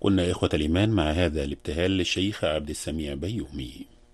كنا إخوة الإيمان مع هذا الابتهال للشيخ عبد السميع بيومي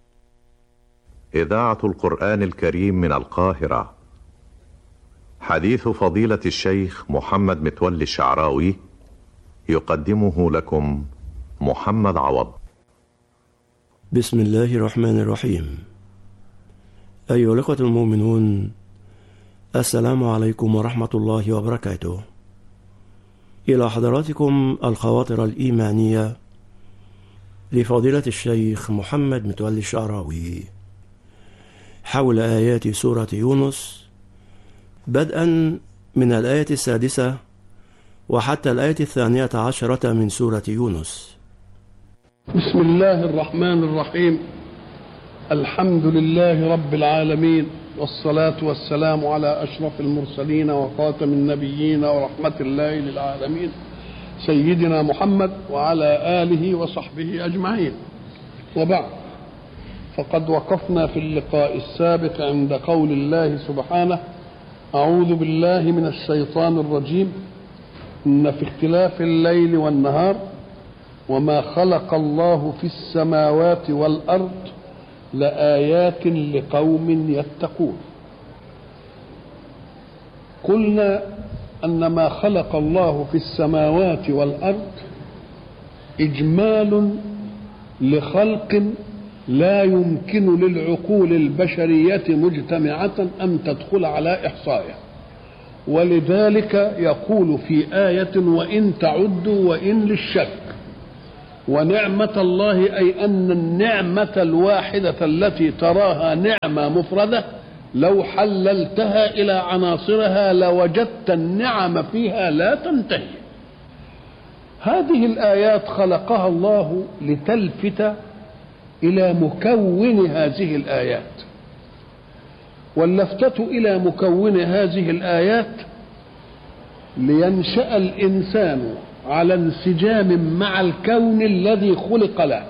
إذاعة القرآن الكريم من القاهرة حديث فضيلة الشيخ محمد متولي الشعراوي يقدمه لكم محمد عوض بسم الله الرحمن الرحيم أيها الأخوة المؤمنون السلام عليكم ورحمة الله وبركاته إلى حضراتكم الخواطر الإيمانية لفضيلة الشيخ محمد متولي الشعراوي حول آيات سورة يونس بدءا من الآية السادسة وحتى الآية الثانية عشرة من سورة يونس بسم الله الرحمن الرحيم الحمد لله رب العالمين والصلاة والسلام على أشرف المرسلين وخاتم النبيين ورحمة الله للعالمين سيدنا محمد وعلى آله وصحبه أجمعين وبعد فقد وقفنا في اللقاء السابق عند قول الله سبحانه أعوذ بالله من الشيطان الرجيم إن في اختلاف الليل والنهار وما خلق الله في السماوات والأرض لآيات لقوم يتقون قلنا أن ما خلق الله في السماوات والأرض إجمال لخلق لا يمكن للعقول البشرية مجتمعة أن تدخل على إحصائه ولذلك يقول في آية وإن تعدوا وإن للشك ونعمة الله أي أن النعمة الواحدة التي تراها نعمة مفردة لو حللتها إلى عناصرها لوجدت النعم فيها لا تنتهي هذه الآيات خلقها الله لتلفت إلى مكون هذه الآيات واللفتة إلى مكون هذه الآيات لينشأ الإنسان على انسجام مع الكون الذي خلق له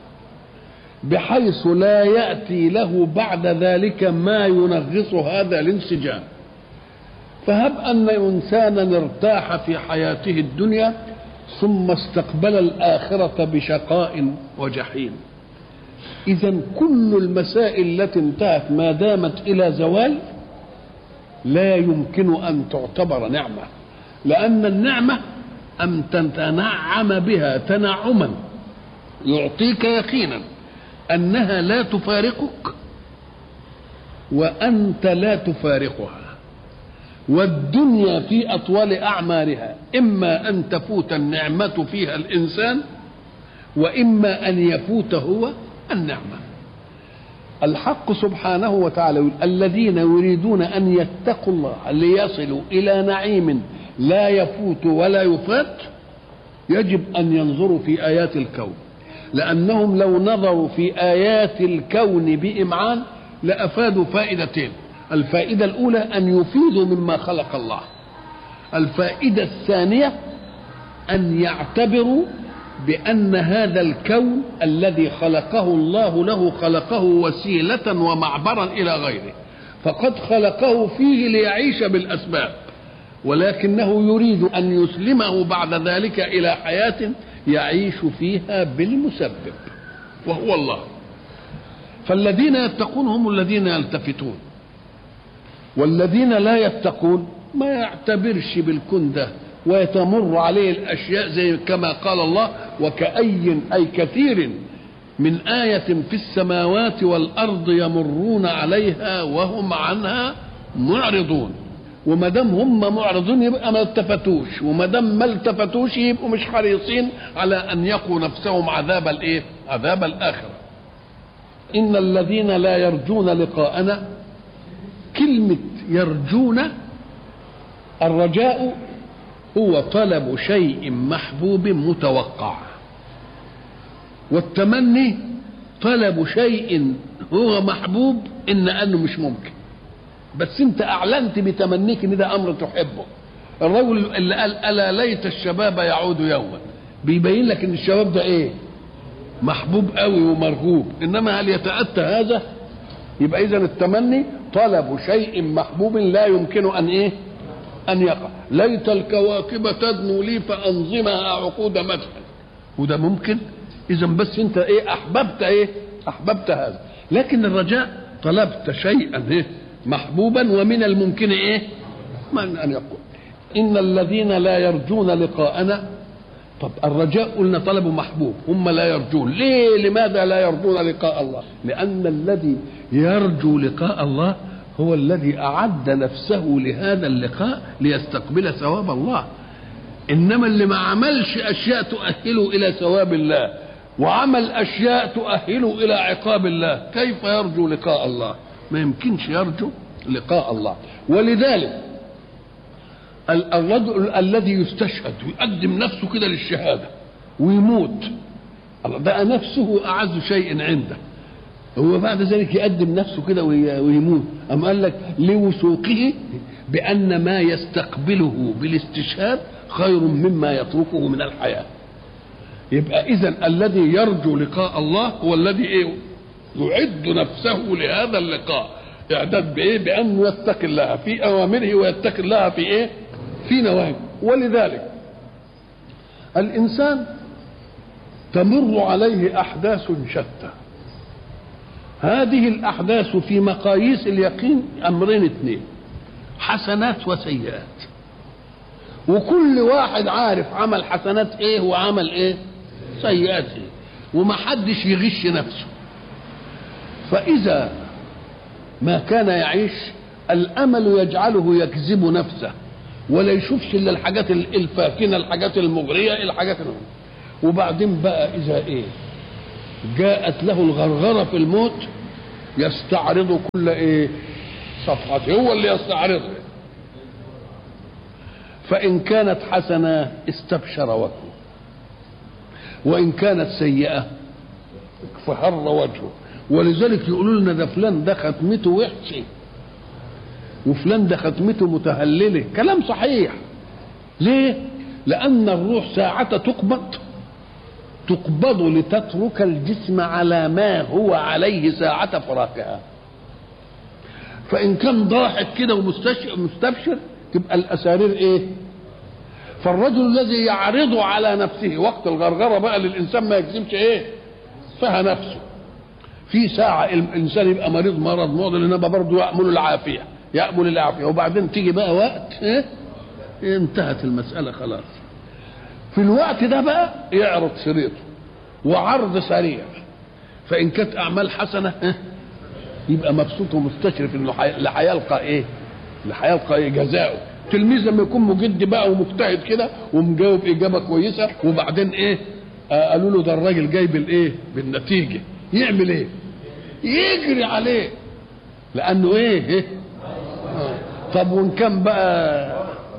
بحيث لا ياتي له بعد ذلك ما ينغص هذا الانسجام فهب ان انسانا ارتاح في حياته الدنيا ثم استقبل الاخره بشقاء وجحيم اذا كل المسائل التي انتهت ما دامت الى زوال لا يمكن ان تعتبر نعمه لان النعمه أن تتنعم بها تنعما يعطيك يقينا أنها لا تفارقك وأنت لا تفارقها والدنيا في أطول أعمارها إما أن تفوت النعمة فيها الإنسان وإما أن يفوت هو النعمة الحق سبحانه وتعالى يقول الذين يريدون أن يتقوا الله ليصلوا إلى نعيم لا يفوت ولا يفات يجب ان ينظروا في ايات الكون لانهم لو نظروا في ايات الكون بامعان لافادوا فائدتين الفائده الاولى ان يفيدوا مما خلق الله الفائده الثانيه ان يعتبروا بان هذا الكون الذي خلقه الله له خلقه وسيله ومعبرا الى غيره فقد خلقه فيه ليعيش بالاسباب ولكنه يريد ان يسلمه بعد ذلك الى حياه يعيش فيها بالمسبب وهو الله فالذين يتقون هم الذين يلتفتون والذين لا يتقون ما يعتبرش بالكون ده ويتمر عليه الاشياء زي كما قال الله وكأي اي كثير من آية في السماوات والأرض يمرون عليها وهم عنها معرضون وما دام هم معرضون يبقى ما التفتوش وما دام ما التفتوش يبقوا مش حريصين على ان يقوا نفسهم عذاب الايه؟ عذاب الاخره. ان الذين لا يرجون لقاءنا كلمه يرجون الرجاء هو طلب شيء محبوب متوقع والتمني طلب شيء هو محبوب ان انه مش ممكن بس انت اعلنت بتمنيك ان ده امر تحبه الرجل اللي قال الا ليت الشباب يعود يوما بيبين لك ان الشباب ده ايه محبوب قوي ومرغوب انما هل يتاتى هذا يبقى اذا التمني طلب شيء محبوب لا يمكن ان ايه ان يقع ليت الكواكب تدنو لي فانظمها عقود مدح وده ممكن اذا بس انت ايه احببت ايه احببت هذا لكن الرجاء طلبت شيئا ايه محبوبا ومن الممكن ايه من ان يقول ان الذين لا يرجون لقاءنا طب الرجاء قلنا طلب محبوب هم لا يرجون ليه لماذا لا يرجون لقاء الله لان الذي يرجو لقاء الله هو الذي اعد نفسه لهذا اللقاء ليستقبل ثواب الله انما اللي ما عملش اشياء تؤهله الى ثواب الله وعمل اشياء تؤهله الى عقاب الله كيف يرجو لقاء الله ما يمكنش يرجو لقاء الله ولذلك الرجل الذي يستشهد ويقدم نفسه كده للشهاده ويموت بقى نفسه اعز شيء عنده هو بعد ذلك يقدم نفسه كده ويموت أم قال لك لوثوقه بأن ما يستقبله بالاستشهاد خير مما يتركه من الحياة يبقى إذا الذي يرجو لقاء الله هو الذي إيه يعد نفسه لهذا اللقاء إعداد بإيه بأنه يتقي الله في أوامره ويتقي الله في إيه في نواهيه ولذلك الإنسان تمر عليه أحداث شتى هذه الأحداث في مقاييس اليقين أمرين اثنين حسنات وسيئات وكل واحد عارف عمل حسنات ايه وعمل ايه سيئات ايه ومحدش يغش نفسه فإذا ما كان يعيش الأمل يجعله يكذب نفسه ولا يشوفش إلا الحاجات الفاكنة الحاجات المغرية الحاجات المغرية. وبعدين بقى إذا إيه جاءت له الغرغرة في الموت يستعرض كل ايه صفحته هو اللي يستعرضها فإن كانت حسنة استبشر وجهه وإن كانت سيئة فهر وجهه ولذلك يقولوا لنا ده فلان ده ختمته وحشة وفلان ده ختمته متهللة كلام صحيح ليه؟ لأن الروح ساعة تقبض تقبض لتترك الجسم على ما هو عليه ساعة فراقها فإن كان ضاحك كده ومستبشر تبقى الأسارير إيه؟ فالرجل الذي يعرض على نفسه وقت الغرغرة بقى للإنسان ما يكذبش إيه؟ فيها نفسه في ساعة الإنسان يبقى مريض مرض معضل إنما برضه يأمل العافية يأمل العافية وبعدين تيجي بقى وقت إيه؟ انتهت المسألة خلاص في الوقت ده بقى يعرض شريطه وعرض سريع فان كانت اعمال حسنه يبقى مبسوط ومستشرف انه هيلقى ايه؟ اللي هيلقى ايه جزاؤه تلميذ لما يكون مجد بقى ومجتهد كده ومجاوب اجابه كويسه وبعدين ايه؟ آه قالوا له ده الراجل جاي بالايه؟ بالنتيجه يعمل ايه؟ يجري عليه لانه ايه؟ إيه؟ آه. طب وان كان بقى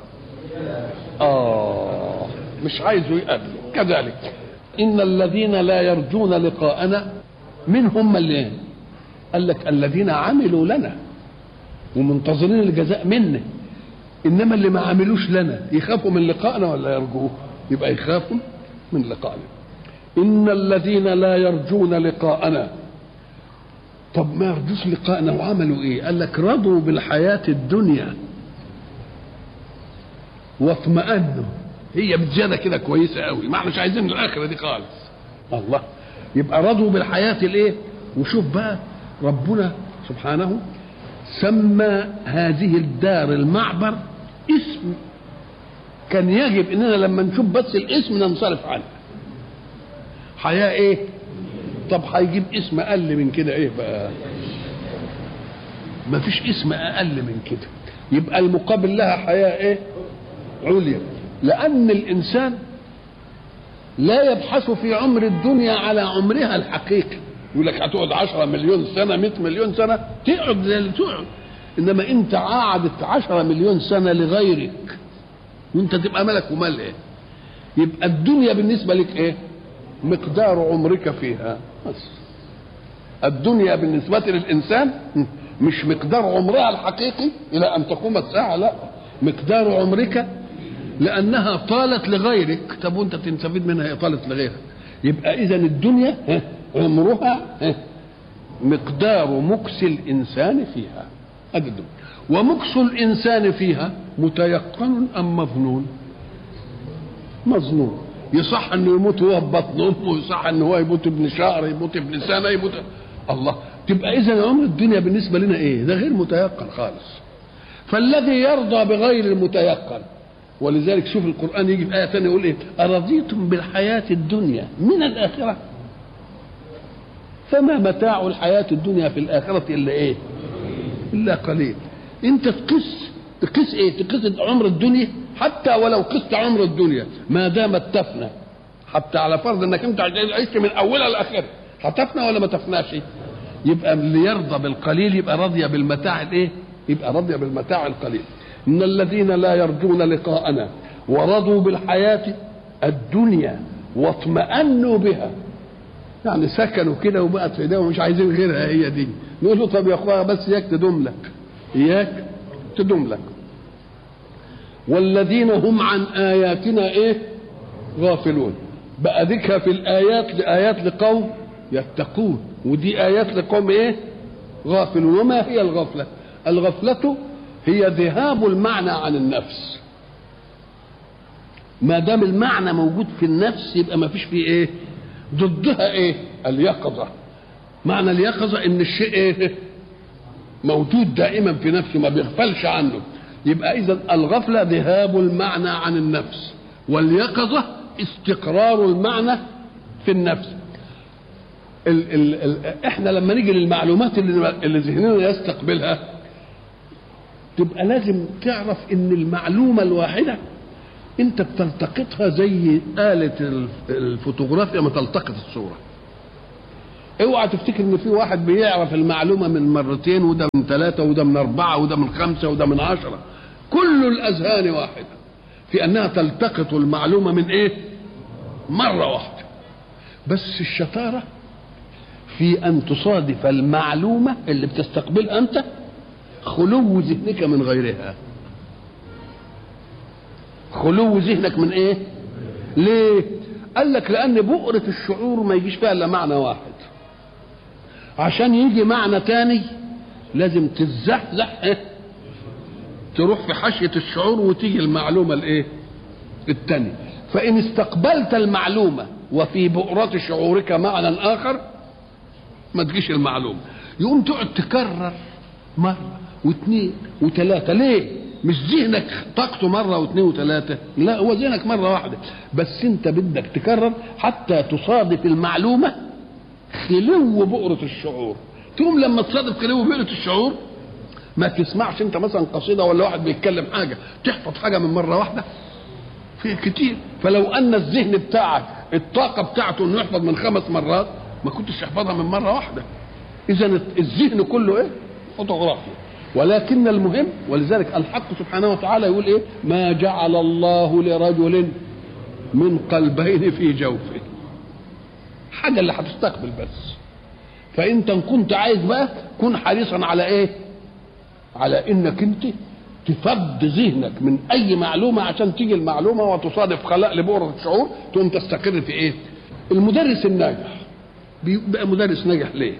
اه مش عايزه يقابله كذلك ان الذين لا يرجون لقاءنا من هم اللي قال لك الذين عملوا لنا ومنتظرين الجزاء منا انما اللي ما عملوش لنا يخافوا من لقائنا ولا يرجوه يبقى يخافوا من لقائنا ان الذين لا يرجون لقاءنا طب ما يرجوش لقائنا وعملوا ايه قال لك رضوا بالحياه الدنيا واطمأنوا هي بزياده كده كويسه قوي ما احناش عايزين الاخره دي خالص الله يبقى رضوا بالحياه الايه وشوف بقى ربنا سبحانه سمى هذه الدار المعبر اسم كان يجب اننا لما نشوف بس الاسم ننصرف عنه حياه ايه طب هيجيب اسم اقل من كده ايه بقى ما فيش اسم اقل من كده يبقى المقابل لها حياه ايه عليا لأن الإنسان لا يبحث في عمر الدنيا على عمرها الحقيقي يقول لك هتقعد 10 مليون سنة 100 مليون سنة تقعد زي اللي تقعد إنما أنت قعدت 10 مليون سنة لغيرك وأنت تبقى ملك ومال إيه؟ يبقى الدنيا بالنسبة لك إيه؟ مقدار عمرك فيها بس الدنيا بالنسبة للإنسان مش مقدار عمرها الحقيقي إلى أن تقوم الساعة لا مقدار عمرك لانها طالت لغيرك طب وانت تستفيد منها هي طالت لغيرك يبقى اذا الدنيا عمرها مقدار مكس الانسان فيها هذه الدنيا ومكس الانسان فيها متيقن ام مظنون مظنون يصح انه يموت وهو في بطن امه يصح انه هو يموت ابن شهر يموت ابن سنه يموت الله تبقى اذا عمر الدنيا بالنسبه لنا ايه ده غير متيقن خالص فالذي يرضى بغير المتيقن ولذلك شوف القران يجي في ايه ثانيه يقول ايه ارضيتم بالحياه الدنيا من الاخره فما متاع الحياه الدنيا في الاخره الا ايه الا قليل انت تقيس تقيس ايه تقيس عمر الدنيا حتى ولو قست عمر الدنيا ما دامت تفنى حتى على فرض انك انت عشت من اولها لاخرها هتفنى ولا ما تفناش يبقى اللي يرضى بالقليل يبقى راضي بالمتاع الايه يبقى راضي بالمتاع القليل ان الذين لا يرجون لقاءنا ورضوا بالحياه الدنيا واطمأنوا بها يعني سكنوا كده وبقت في ايديهم مش عايزين غيرها هي دي نقول له طب يا اخويا بس اياك تدوم لك اياك تدوم لك والذين هم عن اياتنا ايه غافلون بقى ذكر في الايات لايات لقوم يتقون ودي ايات لقوم ايه غافلون وما هي الغفله الغفله هي ذهاب المعنى عن النفس ما دام المعنى موجود في النفس يبقى ما فيش فيه ايه ضدها ايه اليقظه معنى اليقظه ان الشيء ايه موجود دائما في نفسه ما بيغفلش عنه يبقى اذا الغفله ذهاب المعنى عن النفس واليقظه استقرار المعنى في النفس ال ال ال احنا لما نيجي للمعلومات اللي, اللي ذهننا يستقبلها تبقى لازم تعرف ان المعلومه الواحده انت بتلتقطها زي آلة الفوتوغرافيا ما تلتقط الصورة اوعى تفتكر ان في واحد بيعرف المعلومة من مرتين وده من ثلاثة وده من أربعة وده من خمسة وده من عشرة كل الأذهان واحدة في أنها تلتقط المعلومة من إيه؟ مرة واحدة بس الشطارة في أن تصادف المعلومة اللي بتستقبلها أنت خلو ذهنك من غيرها خلو ذهنك من ايه ليه قال لك لان بؤرة الشعور ما يجيش فيها الا معنى واحد عشان يجي معنى تاني لازم تتزحزح إيه؟ تروح في حاشية الشعور وتيجي المعلومة الايه التانية فإن استقبلت المعلومة وفي بؤرة شعورك معنى آخر ما تجيش المعلومة يقوم تقعد تكرر مرة واثنين وثلاثة ليه؟ مش ذهنك طاقته مرة واثنين وثلاثة لا هو ذهنك مرة واحدة بس انت بدك تكرر حتى تصادف المعلومة خلو بؤرة الشعور تقوم لما تصادف خلو بؤرة الشعور ما تسمعش انت مثلا قصيدة ولا واحد بيتكلم حاجة تحفظ حاجة من مرة واحدة في كتير فلو ان الذهن بتاعك الطاقة بتاعته انه يحفظ من خمس مرات ما كنتش تحفظها من مرة واحدة اذا الذهن كله ايه فوتوغرافيا ولكن المهم ولذلك الحق سبحانه وتعالى يقول ايه ما جعل الله لرجل من قلبين في جوفه حاجه اللي هتستقبل بس فانت ان كنت عايز بقى كن حريصا على ايه على انك انت تفض ذهنك من اي معلومه عشان تيجي المعلومه وتصادف خلاء لبؤره الشعور تقوم تستقر في ايه المدرس الناجح بيبقى مدرس ناجح ليه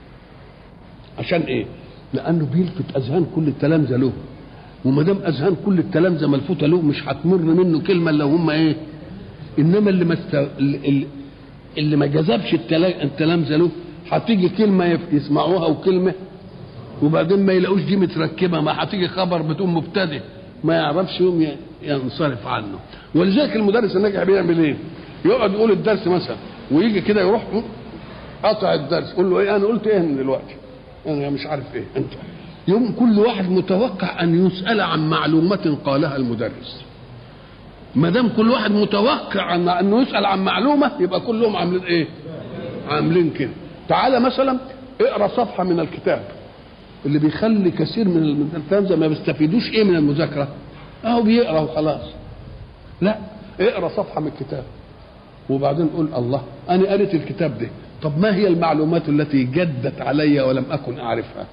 عشان ايه لانه بيلفت اذهان كل التلامذه له وما دام اذهان كل التلامذه ملفوته له مش هتمر منه كلمه الا هم ايه انما اللي ما است... اللي, اللي ما جذبش التلامذه له هتيجي كلمه يسمعوها وكلمه وبعدين ما يلاقوش دي متركبه ما هتيجي خبر بتقوم مبتدئ ما يعرفش يوم ينصرف عنه ولذلك المدرس الناجح بيعمل ايه؟ يقعد يقول الدرس مثلا ويجي كده يروح قطع الدرس يقول له ايه انا قلت ايه من دلوقتي؟ انا مش عارف ايه انت يوم كل واحد متوقع ان يسال عن معلومه قالها المدرس ما دام كل واحد متوقع عن انه يسال عن معلومه يبقى كلهم عاملين ايه عاملين كده تعالى مثلا اقرا صفحه من الكتاب اللي بيخلي كثير من التلامذه ما بيستفيدوش ايه من المذاكره اهو بيقرا وخلاص لا اقرا صفحه من الكتاب وبعدين قول الله انا قريت الكتاب ده طب ما هي المعلومات التي جدت علي ولم اكن اعرفها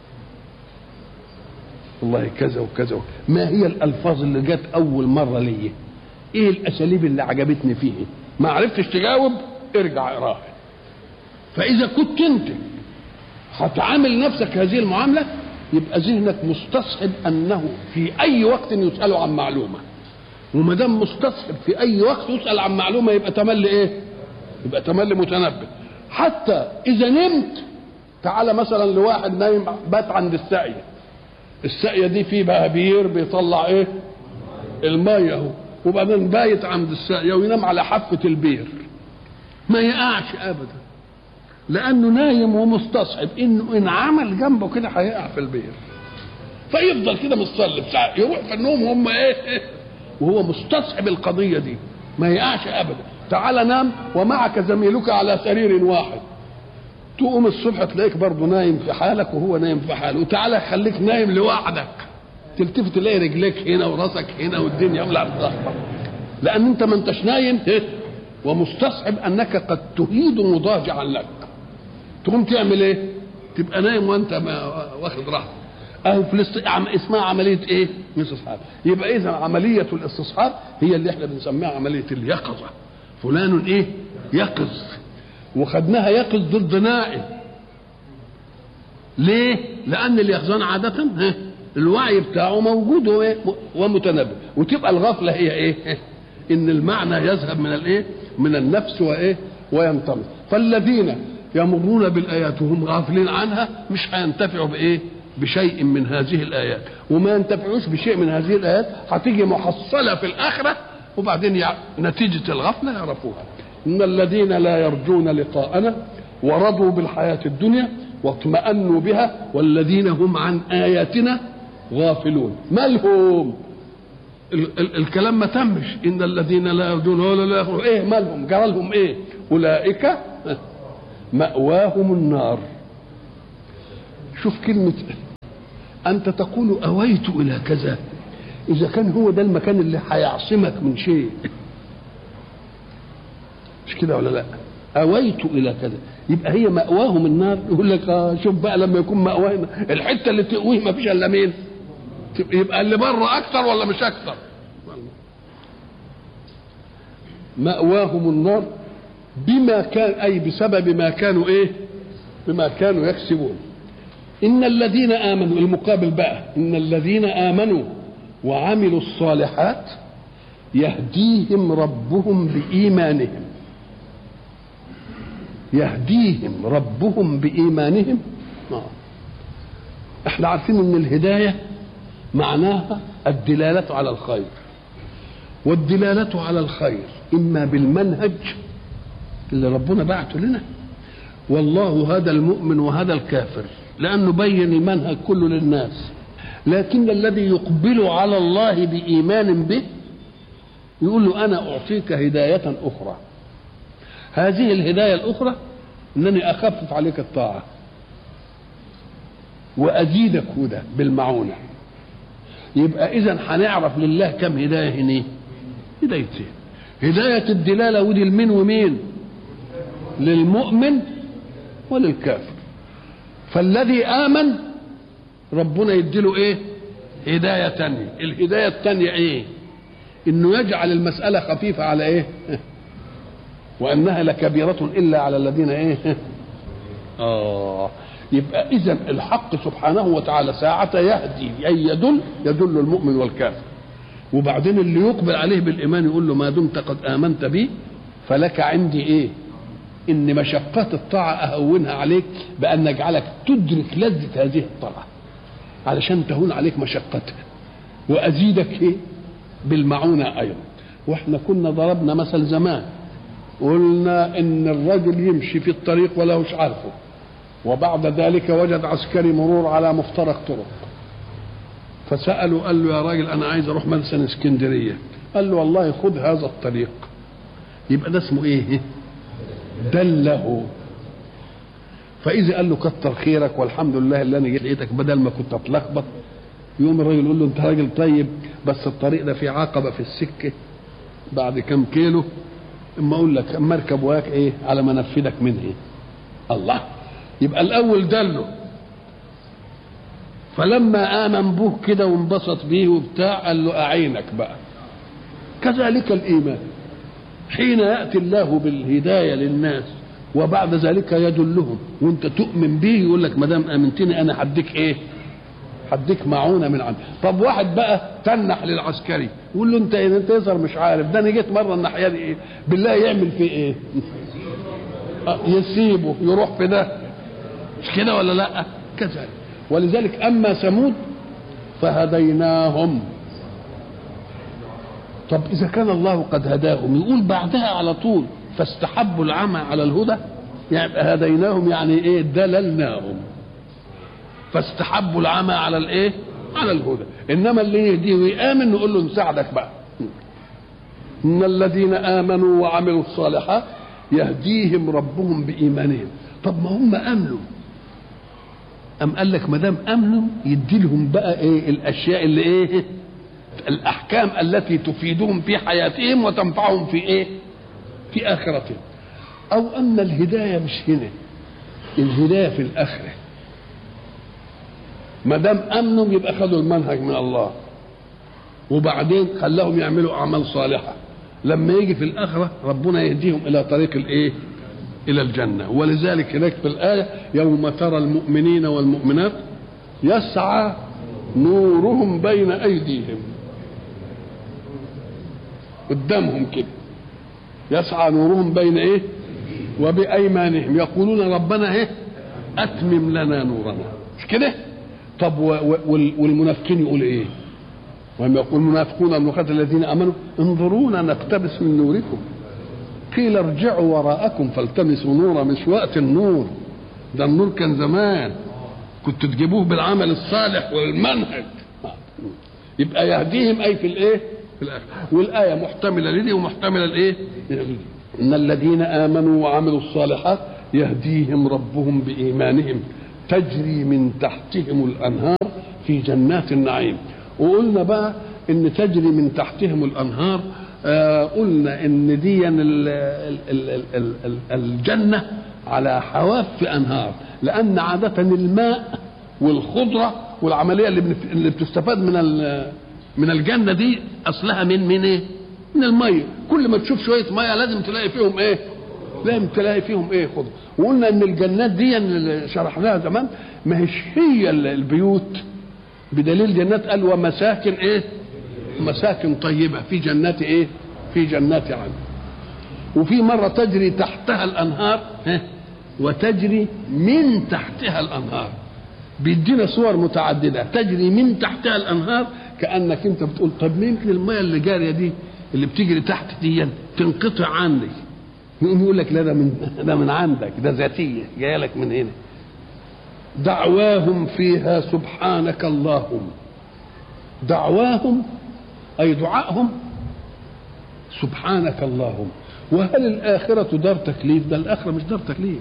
والله كذا وكذا ما هي الالفاظ اللي جت اول مره لي ايه الاساليب اللي عجبتني فيه ما عرفتش تجاوب ارجع اقراها فاذا كنت انت هتعامل نفسك هذه المعامله يبقى ذهنك مستصحب انه في اي وقت يساله عن معلومه وما دام مستصحب في اي وقت يسال عن معلومه يبقى تملي ايه يبقى تملي متنبه حتى اذا نمت تعالى مثلا لواحد نايم بات عند الساقيه الساقيه دي في بهابير بيطلع ايه الميه اهو وبعدين بايت عند الساقيه وينام على حافه البير ما يقعش ابدا لانه نايم ومستصحب انه ان عمل جنبه كده هيقع في البير فيفضل كده متصلب ساعه يروح في النوم هم ايه وهو مستصحب القضيه دي ما يقعش ابدا تعال نام ومعك زميلك على سرير واحد تقوم الصبح تلاقيك برضه نايم في حالك وهو نايم في حاله وتعالى خليك نايم لوحدك تلتفت تلاقي رجليك هنا وراسك هنا والدنيا ولا بتخبط لان انت ما انتش نايم إيه؟ ومستصحب انك قد تهيد مضاجعا لك تقوم تعمل ايه تبقى نايم وانت ما واخد راحتك اهو في الاست... عم... اسمها عمليه ايه؟ استصحاب يبقى اذا عمليه الاستصحاب هي اللي احنا بنسميها عمليه اليقظه فلان ايه؟ يقظ وخدناها يقظ ضد نائم ليه؟ لان اليقظان عاده ها الوعي بتاعه موجود وإيه؟ ومتنبه وتبقى الغفله هي ايه؟ ان المعنى يذهب من الايه؟ من النفس وايه؟ وينطمس فالذين يمرون بالايات وهم غافلين عنها مش هينتفعوا بايه؟ بشيء من هذه الايات وما ينتفعوش بشيء من هذه الايات هتيجي محصله في الاخره وبعدين يع... نتيجه الغفله يعرفوها ان الذين لا يرجون لقاءنا ورضوا بالحياه الدنيا واطمأنوا بها والذين هم عن اياتنا غافلون مالهم ال- ال- الكلام ما تمش ان الذين لا يرجون ولا لا يخرجون ايه مالهم جرى لهم ايه اولئك مأواهم النار شوف كلمة أنت تقول أويت إلى كذا إذا كان هو ده المكان اللي هيعصمك من شيء مش كده ولا لا أويت إلى كذا يبقى هي مأواهم النار يقول لك آه شوف بقى لما يكون مأواهم الحتة اللي تقويه ما فيش إلا مين يبقى اللي بره أكثر ولا مش أكثر مأواهم النار بما كان أي بسبب ما كانوا إيه بما كانوا يكسبون إن الذين آمنوا المقابل بقى إن الذين آمنوا وعملوا الصالحات يهديهم ربهم بإيمانهم يهديهم ربهم بإيمانهم آه. احنا عارفين ان الهداية معناها الدلالة على الخير والدلالة على الخير إما بالمنهج اللي ربنا بعته لنا والله هذا المؤمن وهذا الكافر لأنه بين المنهج كله للناس لكن الذي يقبل على الله بإيمان به يقول له أنا أعطيك هداية أخرى هذه الهداية الأخرى أنني أخفف عليك الطاعة وأزيدك هدى بالمعونة يبقى إذا هنعرف لله كم هداية هنا هدايتين هداية الدلالة ودي لمين ومين للمؤمن وللكافر فالذي آمن ربنا يديله إيه هداية تانية الهداية التانية إيه إنه يجعل المسألة خفيفة على إيه وأنها لكبيرة إلا على الذين إيه آه يبقى إذا الحق سبحانه وتعالى ساعة يهدي أي يدل يدل المؤمن والكافر وبعدين اللي يقبل عليه بالإيمان يقول له ما دمت قد آمنت بي فلك عندي إيه ان مشقات الطاعه اهونها عليك بان نجعلك تدرك لذه هذه الطاعه علشان تهون عليك مشقتها وازيدك ايه بالمعونه ايضا واحنا كنا ضربنا مثل زمان قلنا ان الرجل يمشي في الطريق ولا مش عارفه وبعد ذلك وجد عسكري مرور على مفترق طرق فسأله قال له يا راجل أنا عايز أروح مثلا اسكندرية قال له والله خذ هذا الطريق يبقى ده اسمه إيه؟ دله فاذا قال له كتر خيرك والحمد لله اللي انا جيت لقيتك بدل ما كنت اتلخبط يوم الراجل يقول له انت راجل طيب بس الطريق ده فيه عقبه في السكه بعد كم كيلو اما اقول لك اما اركب وياك ايه على ما انفذك منه ايه الله يبقى الاول دله فلما امن به كده وانبسط بيه وبتاع قال له اعينك بقى كذلك الايمان حين ياتي الله بالهدايه للناس وبعد ذلك يدلهم وانت تؤمن به يقول لك ما دام امنتني انا هديك ايه؟ هديك معونه من عندي طب واحد بقى تنح للعسكري يقول له انت انت يظهر مش عارف ده انا جيت مره الناحيه دي ايه بالله يعمل فيه ايه آه، يسيبه يروح في ده مش كده ولا لا كذلك ولذلك اما ثمود فهديناهم طب اذا كان الله قد هداهم يقول بعدها على طول فاستحبوا العمى على الهدى يعني هديناهم يعني ايه دللناهم فاستحبوا العمى على الايه على الهدى انما اللي يهديه ويامن نقول له نساعدك بقى ان الذين امنوا وعملوا الصالحات يهديهم ربهم بايمانهم طب ما هم امنوا ام قال لك ما دام امنوا يدي لهم بقى ايه الاشياء اللي ايه الاحكام التي تفيدهم في حياتهم وتنفعهم في ايه في اخرتهم او ان الهدايه مش هنا الهدايه في الاخره ما دام امنوا يبقى خدوا المنهج من الله وبعدين خلاهم يعملوا اعمال صالحه لما يجي في الاخره ربنا يهديهم الى طريق الايه الى الجنه ولذلك هناك في الايه يوم ترى المؤمنين والمؤمنات يسعى نورهم بين ايديهم قدامهم كده يسعى نورهم بين ايه وبايمانهم يقولون ربنا ايه اتمم لنا نورنا مش كده طب و- و- وال- والمنافقين يقول ايه وهم يقول المنافقون المخاطب الذين امنوا انظرونا نقتبس من نوركم قيل ارجعوا وراءكم فالتمسوا نورا مش وقت النور ده النور كان زمان كنت تجيبوه بالعمل الصالح والمنهج يبقى يهديهم اي في الايه في الاخره والايه محتمله لدي ومحتمله لايه ان الذين امنوا وعملوا الصالحات يهديهم ربهم بايمانهم تجري من تحتهم الانهار في جنات النعيم وقلنا بقى ان تجري من تحتهم الانهار آه قلنا ان دي ال- ال- ال- ال- ال- ال- الجنه على حواف انهار لان عاده الماء والخضره والعمليه اللي بنف- اللي بتستفاد من ال- من الجنه دي اصلها من من ايه؟ من الميه كل ما تشوف شويه ميه لازم تلاقي فيهم ايه؟ لازم تلاقي فيهم ايه خضره وقلنا ان الجنات دي اللي شرحناها زمان ما هيش هي ال- البيوت بدليل جنات قال ومساكن ايه؟ مساكن طيبه في جنات ايه؟ في جنات عدن وفي مرة تجري تحتها الأنهار ها، وتجري من تحتها الأنهار بيدينا صور متعددة تجري من تحتها الأنهار كأنك أنت بتقول طب ما يمكن المية اللي جارية دي اللي بتجري تحت دي تنقطع عني يقوم يقول لك لا ده من ده من عندك ده ذاتية جاية لك من هنا دعواهم فيها سبحانك اللهم دعواهم أي دعائهم سبحانك اللهم وهل الآخرة دار تكليف ده الآخرة مش دار تكليف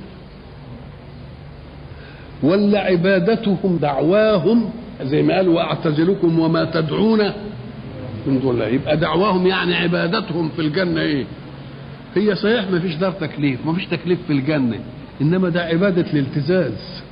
ولا عبادتهم دعواهم زي ما قال واعتزلكم وما تدعون من دون الله يبقى دعواهم يعني عبادتهم في الجنة ايه هي صحيح ما فيش دار تكليف ما فيش تكليف في الجنة انما ده عبادة الالتزاز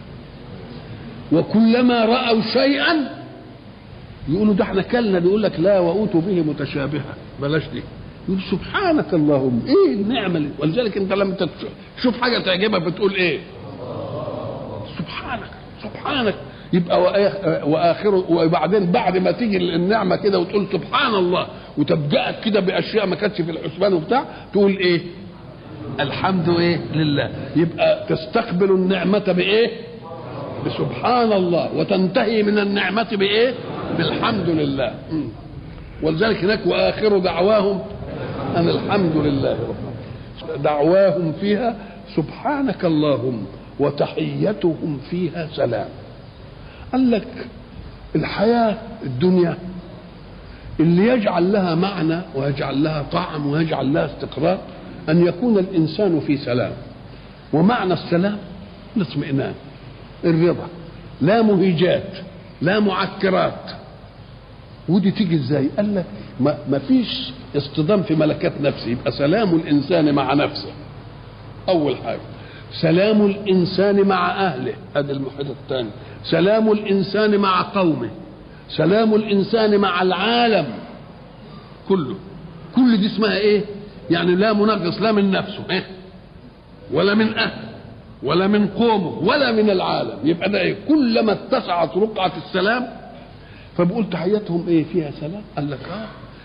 وكلما رأوا شيئا يقولوا ده احنا كلنا بيقول لك لا وأوتوا به متشابهة بلاش دي يقول سبحانك اللهم ايه النعمة اللي ولذلك انت لما تشوف حاجة تعجبك بتقول ايه سبحانك سبحانك يبقى وآخ- واخره وبعدين بعد ما تيجي النعمه كده وتقول سبحان الله وتبدأك كده باشياء ما كانتش في الحسبان وبتاع تقول ايه الحمد ايه لله يبقى تستقبل النعمه بايه بسبحان الله وتنتهي من النعمه بايه بالحمد لله مم. ولذلك هناك واخر دعواهم ان الحمد لله رب العالمين. دعواهم فيها سبحانك اللهم وتحيتهم فيها سلام قال لك الحياة الدنيا اللي يجعل لها معنى ويجعل لها طعم ويجعل لها استقرار أن يكون الإنسان في سلام ومعنى السلام الاطمئنان الرضا لا مهيجات لا معكرات ودي تيجي ازاي قال لك ما ما فيش اصطدام في ملكات نفسه يبقى سلام الانسان مع نفسه اول حاجه سلام الانسان مع اهله هذا المحيط الثاني سلام الانسان مع قومه سلام الانسان مع العالم كله كل دي اسمها ايه يعني لا منغص لا من نفسه إيه؟ ولا من اهله ولا من قومه ولا من العالم يبقى ده إيه؟ كلما اتسعت رقعه السلام فبقول تحيتهم ايه فيها سلام قال لك اه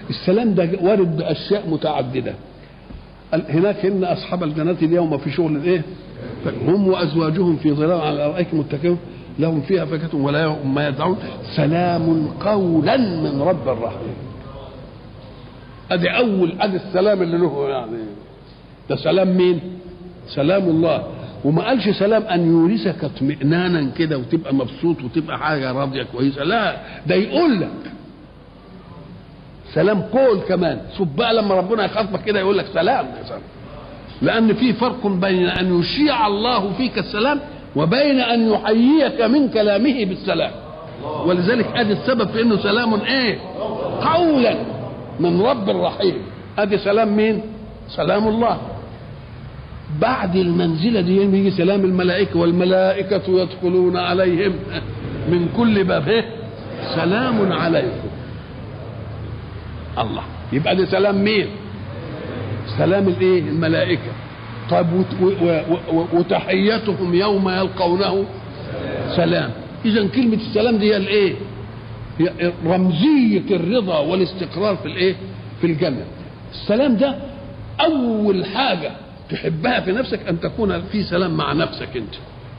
السلام ده وارد باشياء متعدده هناك ان اصحاب الجنات اليوم في شغل الايه هم وازواجهم في ظلال على الارائك متكئون لهم فيها فاكهه ولا هم ما يدعون سلام قولا من رب الرحيم ادي اول ادي السلام اللي له يعني ده سلام مين سلام الله وما قالش سلام ان يورثك اطمئنانا كده وتبقى مبسوط وتبقى حاجه راضيه كويسه لا ده يقول لك سلام قول كمان شوف بقى لما ربنا يخاطبك كده يقول لك سلام يا سلام لان في فرق بين ان يشيع الله فيك السلام وبين ان يحييك من كلامه بالسلام ولذلك ادي السبب في انه سلام ايه قولا من رب الرحيم ادي سلام مين سلام الله بعد المنزله دي يجي سلام الملائكه والملائكه يدخلون عليهم من كل باب إيه؟ سلام عليكم الله يبقى ده سلام مين سلام الايه الملائكه طيب وتحيتهم يوم يلقونه سلام اذا كلمه السلام دي هي الايه هي رمزيه الرضا والاستقرار في الايه في الجنه السلام ده اول حاجه تحبها في نفسك ان تكون في سلام مع نفسك انت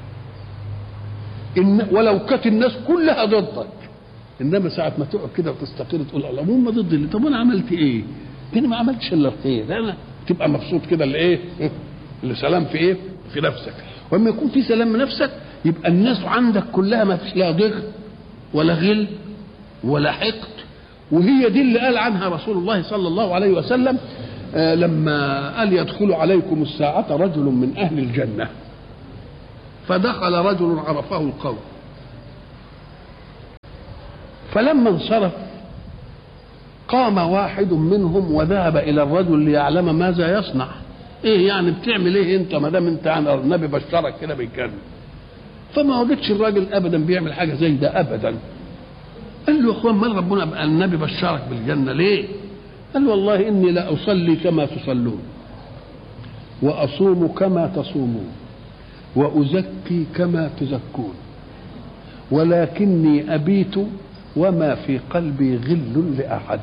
إن ولو كانت الناس كلها ضدك انما ساعه ما تقعد كده وتستقر تقول الله هم ضد اللي طب انا عملت ايه؟ انا ما عملتش الا الخير انا تبقى مبسوط كده لايه؟ لسلام في ايه؟ في نفسك واما يكون في سلام من نفسك يبقى الناس عندك كلها ما فيش لا ضغط ولا غل ولا حقد وهي دي اللي قال عنها رسول الله صلى الله عليه وسلم آه لما قال يدخل عليكم الساعة رجل من أهل الجنة فدخل رجل عرفه القوم فلما انصرف قام واحد منهم وذهب الى الرجل ليعلم ماذا يصنع ايه يعني بتعمل ايه انت ما دام انت عن النبي بشرك كده بالجنه فما وجدش الراجل ابدا بيعمل حاجه زي ده ابدا قال له يا اخوان مال ربنا النبي بشرك بالجنه ليه قال والله اني لا اصلي كما تصلون واصوم كما تصومون وازكي كما تزكون ولكني ابيت وما في قلبي غل لاحد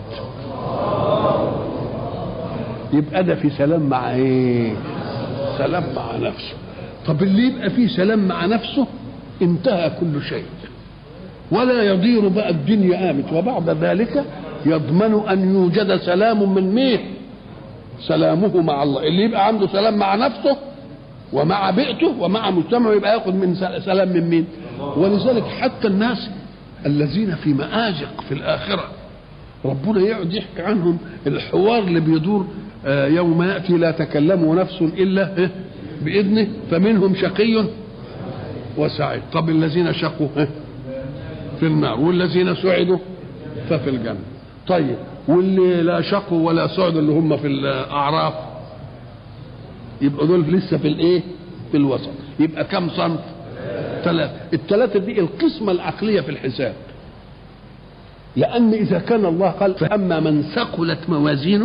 يبقى ده في سلام مع ايه سلام مع نفسه طب اللي يبقى فيه سلام مع نفسه انتهى كل شيء ولا يضير بقى الدنيا قامت وبعد ذلك يضمن ان يوجد سلام من مين سلامه مع الله اللي يبقى عنده سلام مع نفسه ومع بيئته ومع مجتمعه يبقى ياخذ من سلام من مين ولذلك حتى الناس الذين في مآزق في الآخرة ربنا يقعد يحكي عنهم الحوار اللي بيدور يوم يأتي لا تكلم نفس إلا بإذنه فمنهم شقي وسعيد طب الذين شقوا في النار والذين سعدوا ففي الجنة طيب واللي لا شقوا ولا سعدوا اللي هم في الأعراف يبقى دول لسه في الايه في الوسط يبقى كم صنف ثلاثة الثلاثة دي القسمة العقلية في الحساب لأن إذا كان الله قال فأما من ثقلت موازينه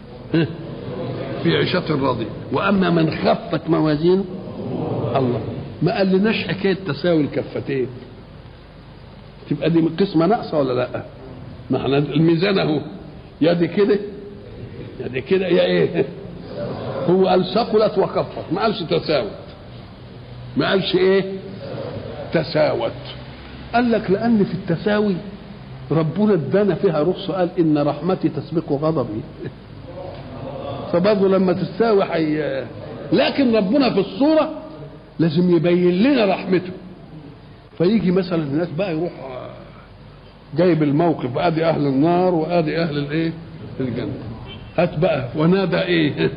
في عيشة راضية وأما من خفت موازينه الله ما قال لناش حكاية تساوي الكفتين تبقى دي قسمة ناقصة ولا لا؟ ما احنا الميزان اهو يا دي كده يا دي كده يا ايه؟ هو قال ثقلت وخفت ما قالش تساوت ما قالش ايه؟ تساوت قال لك لان في التساوي ربنا ادانا فيها رخصه قال ان رحمتي تسبق غضبي فبرضه لما تستاوي حي... لكن ربنا في الصوره لازم يبين لنا رحمته فيجي مثلا الناس بقى يروح جايب الموقف ادي اهل النار وادي اهل الايه الجنه هات بقى ونادى ايه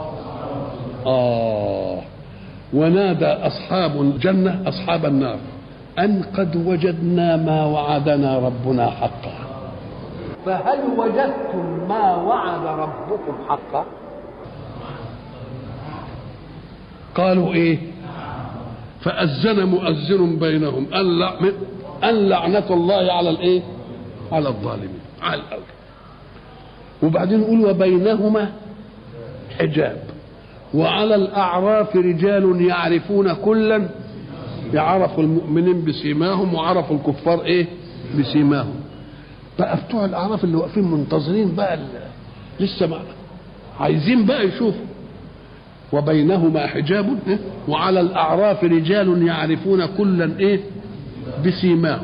اه ونادى اصحاب الجنه اصحاب النار ان قد وجدنا ما وعدنا ربنا حقا فهل وجدتم ما وعد ربكم حقا قالوا ايه فأذن مؤذن بينهم أن لع- أن لعنة الله على الإيه؟ على الظالمين على الأول وبعدين يقول وبينهما حجاب وعلى الأعراف رجال يعرفون كلا يعرفوا المؤمنين بسيماهم وعرفوا الكفار إيه؟ بسيماهم بقى بتوع الاعراف اللي واقفين منتظرين بقى ال- لسه ما عايزين بقى يشوفوا وبينهما حجاب إيه؟ وعلى الاعراف رجال يعرفون كلا ايه بسيماهم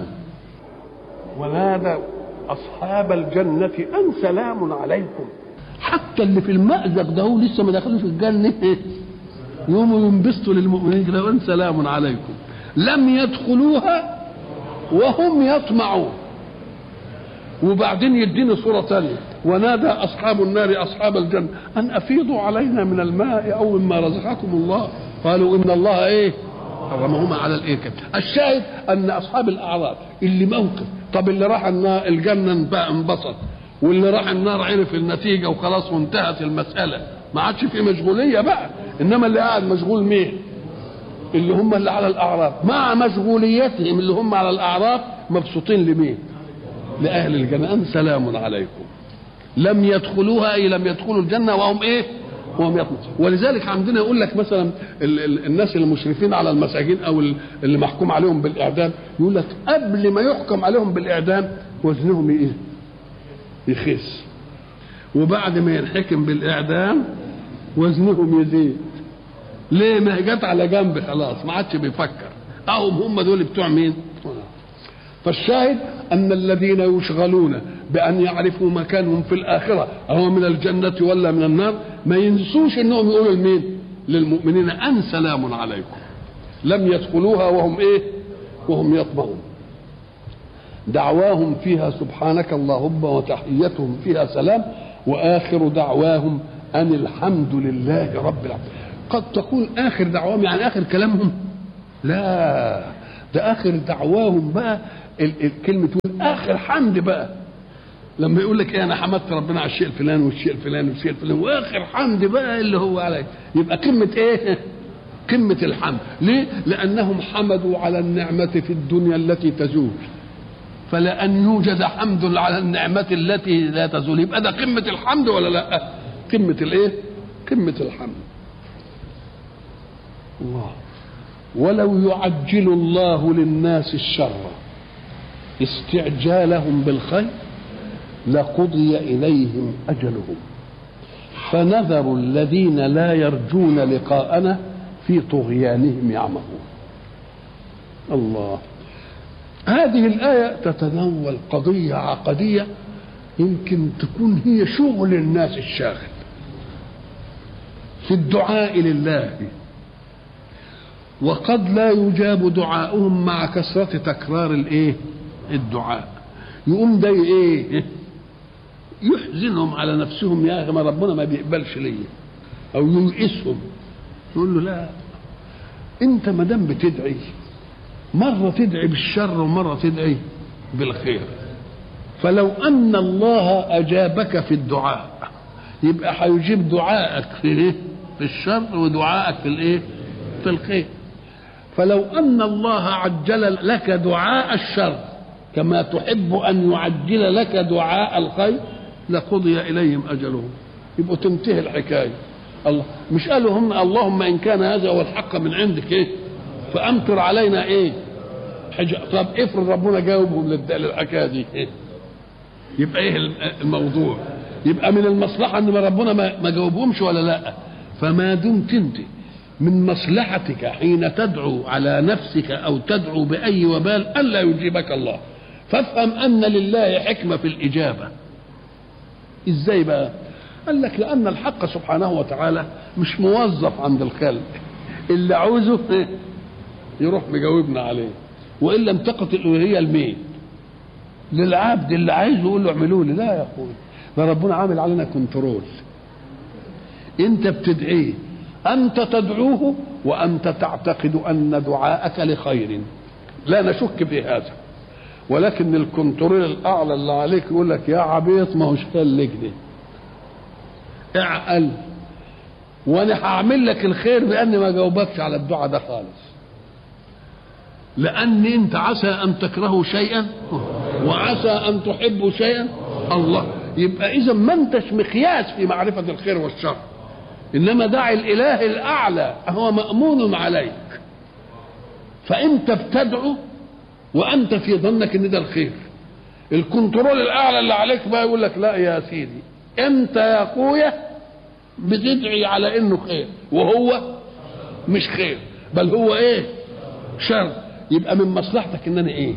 ونادى اصحاب الجنه ان سلام عليكم حتى اللي في المأزق ده هو لسه ما دخلوش الجنه يوموا ينبسطوا للمؤمنين كده ان سلام عليكم لم يدخلوها وهم يطمعون وبعدين يديني صورة ثانية ونادى أصحاب النار أصحاب الجنة أن أفيضوا علينا من الماء أو مما رزقكم الله قالوا إن الله إيه حرمهما على الإيه كده الشاهد أن أصحاب الأعراف اللي موقف طب اللي راح النار الجنة بقى انبسط واللي راح النار عرف النتيجة وخلاص وانتهت المسألة ما عادش في مشغولية بقى إنما اللي قاعد مشغول مين اللي هم اللي على الأعراف مع مشغوليتهم اللي هم على الأعراف مبسوطين لمين لأهل الجنة أن سلام عليكم لم يدخلوها أي لم يدخلوا الجنة وهم إيه وهم يطمعون ولذلك عندنا يقول لك مثلا ال ال الناس المشرفين على المساجين أو ال- اللي محكوم عليهم بالإعدام يقول لك قبل ما يحكم عليهم بالإعدام وزنهم إيه يخس وبعد ما ينحكم بالإعدام وزنهم يزيد ليه ما هي جت على جنب خلاص ما عادش بيفكر اهم هم دول بتوع مين فالشاهد ان الذين يشغلون بان يعرفوا مكانهم في الاخره او من الجنه ولا من النار ما ينسوش انهم يقولوا لمين للمؤمنين ان سلام عليكم لم يدخلوها وهم ايه وهم يطمعون دعواهم فيها سبحانك اللهم وتحيتهم فيها سلام واخر دعواهم ان الحمد لله رب العالمين قد تكون اخر دعواهم يعني اخر كلامهم لا ده اخر دعواهم بقى ال- الكلمه تقول اخر حمد بقى لما يقول لك ايه انا حمدت ربنا على الشيء الفلاني والشيء الفلاني والشيء الفلاني واخر حمد بقى اللي هو عليه يبقى قمه ايه قمه الحمد ليه لانهم حمدوا على النعمه في الدنيا التي تزول فلأن يوجد حمد على النعمة التي لا تزول يبقى ده قمة الحمد ولا لا؟ قمة الإيه؟ قمة الحمد. الله ولو يعجل الله للناس الشر استعجالهم بالخير لقضي إليهم أجلهم فنذر الذين لا يرجون لقاءنا في طغيانهم يعمهون الله هذه الآية تتناول قضية عقدية يمكن تكون هي شغل الناس الشاغل في الدعاء لله وقد لا يجاب دعاؤهم مع كثرة تكرار الايه الدعاء يقوم ده ايه يحزنهم على نفسهم يا اخي ما ربنا ما بيقبلش ليا او ييئسهم يقول له لا انت ما دام بتدعي مرة تدعي بالشر ومرة تدعي بالخير فلو أن الله أجابك في الدعاء يبقى هيجيب دعائك في إيه؟ في الشر ودعائك في الإيه؟ في الخير فلو أن الله عجل لك دعاء الشر كما تحب أن يعجل لك دعاء الخير لقضي إليهم أجلهم يبقوا تنتهي الحكاية الله مش قالوا هم اللهم إن كان هذا هو الحق من عندك إيه فأمطر علينا إيه حجة طب افرض ربنا جاوبهم للد- للحكاية دي إيه؟ يبقى إيه الموضوع يبقى من المصلحة أن ربنا ما ما جاوبهمش ولا لا فما دمت أنت من مصلحتك حين تدعو على نفسك أو تدعو بأي وبال ألا يجيبك الله فافهم أن لله حكمة في الإجابة ازاي بقى قال لك لان الحق سبحانه وتعالى مش موظف عند الخلق اللي عاوزه إيه؟ يروح مجاوبنا عليه والا انتقت الالوهيه لمين للعبد اللي عايزه يقول له اعملوا لي لا يا اخوي ده ربنا عامل علينا كنترول انت بتدعيه انت تدعوه وانت تعتقد ان دعاءك لخير لا نشك في هذا ولكن الكنترول الاعلى اللي عليك يقول لك يا عبيط ما هوش لك دي اعقل وانا هعمل لك الخير باني ما جاوبكش على الدعاء ده خالص لان انت عسى ان تكرهوا شيئا وعسى ان تحبوا شيئا الله يبقى اذا ما انتش مقياس في معرفه الخير والشر انما دع الاله الاعلى هو مامون عليك فانت بتدعو وانت في ظنك ان ده الخير الكنترول الاعلى اللي عليك بقى يقول لك لا يا سيدي انت يا اخويا بتدعي على انه خير وهو مش خير بل هو ايه شر يبقى من مصلحتك ان انا ايه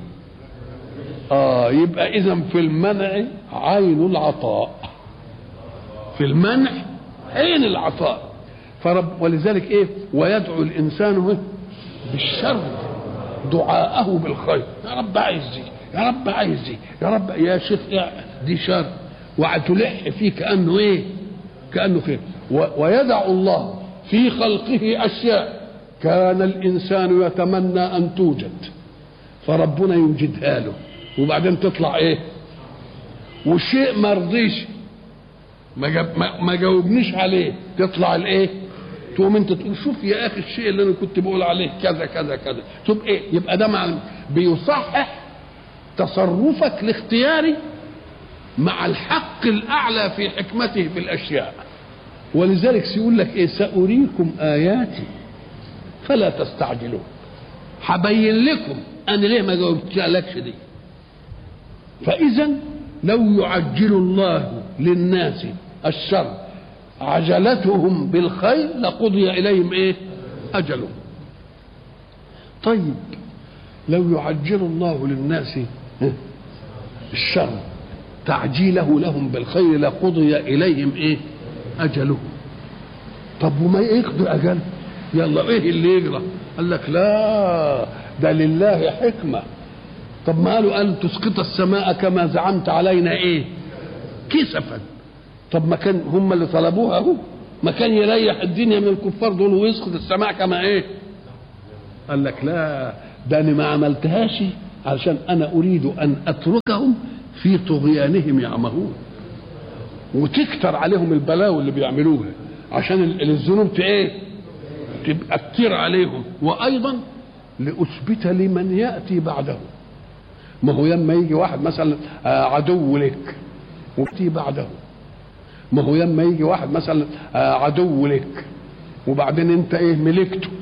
اه يبقى اذا في المنع عين العطاء في المنع عين العطاء فرب ولذلك ايه ويدعو الانسان إيه؟ بالشر دعاءه بالخير يا رب عايز دي يا رب عايز دي يا رب يا شيخ يا دي شر وتلح فيه كانه ايه كانه خير و- ويدع الله في خلقه اشياء كان الانسان يتمنى ان توجد فربنا يوجدها له وبعدين تطلع ايه والشيء ما رضيش ما, جاب ما, ما جاوبنيش عليه تطلع الايه تقوم انت تقول شوف يا اخي الشيء اللي انا كنت بقول عليه كذا كذا كذا شوف ايه يبقى ده مع بيصحح تصرفك الاختياري مع الحق الاعلى في حكمته في الاشياء ولذلك سيقول لك ايه ساريكم اياتي فلا تستعجلون هبين لكم انا ليه ما جاوبتلكش دي فاذا لو يعجل الله للناس الشر عجلتهم بالخير لقضي اليهم ايه اجلهم طيب لو يعجل الله للناس الشر تعجيله لهم بالخير لقضي اليهم ايه اجلهم طب وما يقضي اجل يلا ايه اللي يجرى قال لك لا ده لله حكمه طب ما قالوا قال تسقط السماء كما زعمت علينا ايه كسفا طب ما كان هم اللي طلبوها اهو ما كان يريح الدنيا من الكفار دول ويسقط السماء كما ايه قال لك لا ده انا ما عملتهاش علشان انا اريد ان اتركهم في طغيانهم يعمهون وتكتر عليهم البلاوي اللي بيعملوها عشان ال- الذنوب ت- ايه تبقى كتير عليهم وايضا لاثبت لمن ياتي بعده ما هو يما يجي واحد مثلا آه، عدو لك وياتي بعده ما هو يما يجي واحد مثلا آه، عدو لك وبعدين انت ايه ملكته